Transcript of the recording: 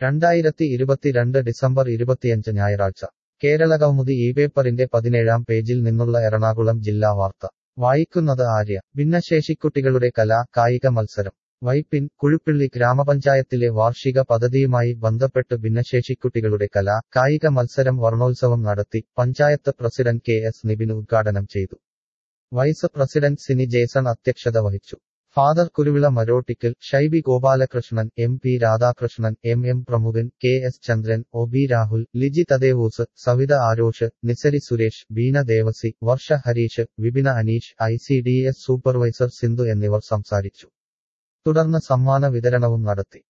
രണ്ടായിരത്തി ഇരുപത്തിരണ്ട് ഡിസംബർ ഇരുപത്തിയഞ്ച് ഞായറാഴ്ച കേരളകൗമുദി ഈ പേപ്പറിന്റെ പതിനേഴാം പേജിൽ നിന്നുള്ള എറണാകുളം ജില്ലാ വാർത്ത വായിക്കുന്നത് ആര്യ ഭിന്നശേഷിക്കുട്ടികളുടെ കലാ കായിക മത്സരം വൈപ്പിൻ കുഴുപ്പിള്ളി ഗ്രാമപഞ്ചായത്തിലെ വാർഷിക പദ്ധതിയുമായി ബന്ധപ്പെട്ട് ഭിന്നശേഷിക്കുട്ടികളുടെ കലാ കായിക മത്സരം വർണ്ണോത്സവം നടത്തി panchayat president K S Nibin ഉദ്ഘാടനം ചെയ്തു വൈസ് പ്രസിഡന്റ് സിനി ജേസൺ അധ്യക്ഷത വഹിച്ചു father Kuruvila Marottikkal Shaibi Gopalakrishnan M P Radhakrishnan M M പ്രമുഖൻ K S Chandran O B Rahul Liji Thadevoos Savitha Arosh Nisari Suresh Beena Devasi Varsha Harish Vipina Aneesh I C D S supervisor Sindhu എന്നിവർ സംസാരിച്ചു തുടർന്ന് സമ്മാന വിതരണവും നടത്തി